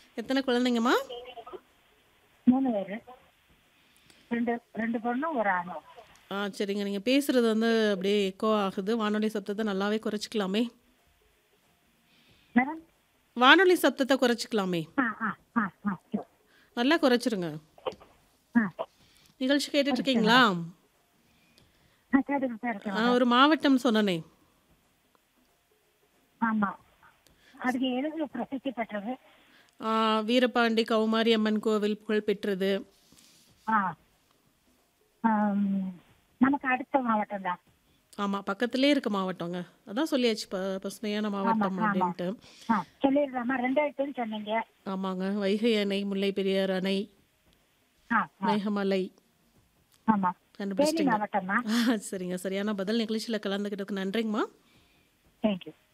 எத்தனை குழந்தைங்கம்மா மூணு பேரு ரெண்டு ரெண்டு பொண்ணும் ஒரு ஆணும் ஆ சரிங்க நீங்கள் பேசுகிறது வந்து அப்படியே எக்கோ ஆகுது வானொலி சத்தத்தை நல்லாவே குறைச்சிக்கலாமே மேடம் வானொலி சத்தத்தை குறைச்சிக்கலாமே ஆ ஆ ஆ ஆ சரி. நல்லா குறைச்சிருங்க ஆ நிகழ்ச்சி கேட்டுட்டு இருக்கீங்களா ஆ கேட்டுக்கிட்டு தான் இருக்கேன் ஆ, ஒரு மாவட்டம் சொன்னனே ஆமா அதுக்கு எழுது பிரசித்தி பெற்றது ஆ, வீரபாண்டி கௌமாரி அம்மன் கோவில் புகழ் பெற்றது ஆ ஆம், நமக்கு அடுத்த மாவட்டம் தான் ஆமாம் பக்கத்துலேயே இருக்க மாவட்டங்க அதான் சொல்லியாச்சு ப பசுமையான மாவட்டம் ஆமா. அப்படின்ட்டு ஆ சொல்லிடலாமா ரெண்டாயிரத்துன்னு சொன்னீங்க ஆமாங்க வைகை அணை முல்லை பெரியார் அணை ஆ ஆ, மேகமலை ஆமா தேனி கண்டுபிடிச்சிட்டிங்க மாவட்டம்மா ஆ, சரிங்க சரியான பதில் நிகழ்ச்சியில் கலந்துக்கிட்டதுக்கு நன்றிங்கம்மா தேங்க்யூ